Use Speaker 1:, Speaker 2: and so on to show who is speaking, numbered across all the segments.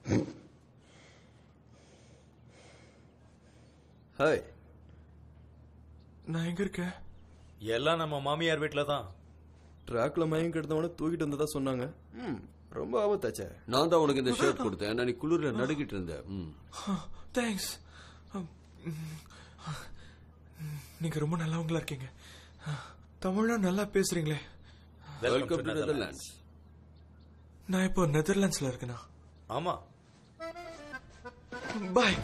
Speaker 1: Hi
Speaker 2: நான் எங்க இருக்கேன்
Speaker 3: எல்லாம் நம்ம மாமியார் வீட்டில் தான்
Speaker 1: ட்ராக்ல மயம் கிடந்தவன தூக்கிட்டு வந்ததா சொன்னாங்க ம் ரொம்ப ஆபத்தாச்சே
Speaker 4: நான் தான் உனக்கு இந்த ஷர்ட் கொடுத்தேன் நான் நீ குளிர்ல நடுக்கிட்டு இருந்த ம்.
Speaker 2: தேங்க்ஸ் நீங்க ரொம்ப நல்லவங்களா இருக்கீங்க தமிழ்லாம் நல்லா பேசுறீங்களே
Speaker 4: Welcome to Netherlands.
Speaker 2: நான் இப்போ நெதர்லாண்ட்ஸ்ல இருக்கேனா
Speaker 3: ஆமா
Speaker 2: பாய்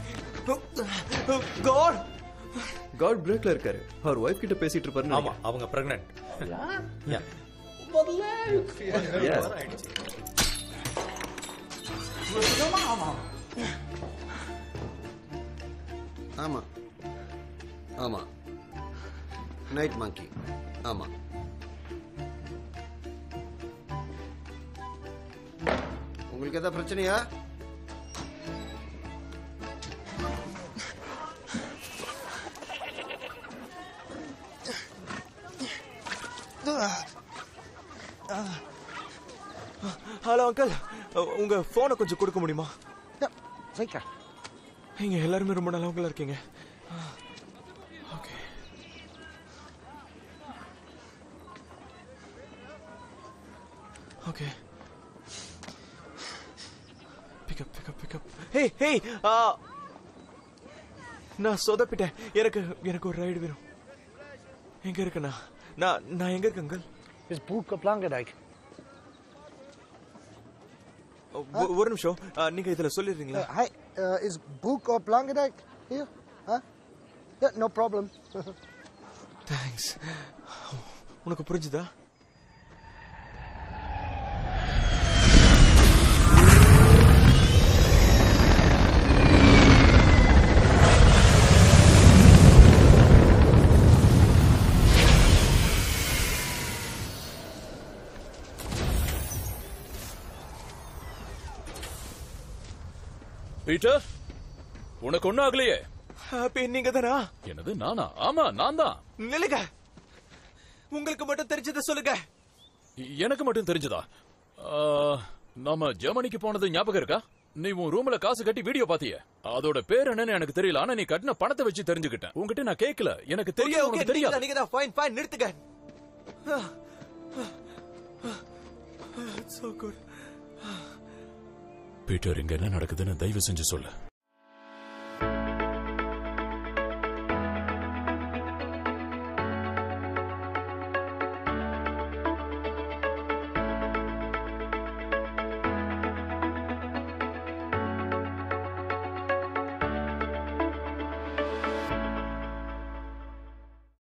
Speaker 2: காட்
Speaker 1: காட் பிரேக்ல இருக்காரு அவர் ஒய்ஃப் கிட்ட பேசிட்டு இருப்பாரு
Speaker 3: ஆமா அவங்க பிரெக்னன்ட் யா
Speaker 4: ஆமா ஆமா நைட் மாங்கி ஆமா உங்களுக்கு ஏதாவது பிரச்சனையா
Speaker 2: ஹலோ அங்கிள் உங்க போனை கொஞ்சம் கொடுக்க முடியுமா
Speaker 5: Zeker.
Speaker 2: நீங்க எல்லாருமே ரொம்ப நல்லவங்களா இருக்கீங்க okay okay pickup pickup pickup hey hey நான் சொதப்பிட்டேன் எனக்கு எனக்கு ஒரு ரைடு வேணும் எங்க இருக்குண்ணா நான் நான் எங்க இருக்கேன் uncle
Speaker 5: Is Broek op Langendijk?
Speaker 2: ஒ- ஒரு நிமிஷம் ஆ, நீங்க இதுல சொல்லிடுறீங்களா
Speaker 5: Uh, hi, uh, is Broek op Langendijk here? Huh? Yeah, no problem.
Speaker 2: Thanks உனக்கு புரிஞ்சுதா
Speaker 6: பீட்டர் உனக்கு ஒண்ணும் ஆகலையே
Speaker 2: ஹாப்பி நீங்க தானா
Speaker 6: என்னது நானா ஆமா நான் தான்
Speaker 2: நில்லுங்க உங்களுக்கு மட்டும் தெரிஞ்சதை சொல்லுங்க
Speaker 6: எனக்கு மட்டும் தெரிஞ்சதா ஆ, நாம ஜெர்மனிக்கு போனது ஞாபகம் இருக்கா நீ உன் ரூம்ல காசு கட்டி வீடியோ பாத்திய அதோட பேர் என்னன்னு எனக்கு தெரியல ஆனா நீ கட்டின பணத்தை வச்சு தெரிஞ்சுக்கிட்டேன் உன்கிட்ட நான் கேட்கல எனக்கு
Speaker 2: ஓகே
Speaker 6: தெரியும்
Speaker 2: ஓகே
Speaker 6: உனக்கு
Speaker 2: நீங்க
Speaker 6: தெரியாது
Speaker 2: நீங்க தான் ஃபைன் ஃபைன் நிறுத்துங்க so good
Speaker 6: பீட்டர் இங்க என்ன நடக்குதுன்னு தயவு செஞ்சு சொல்லு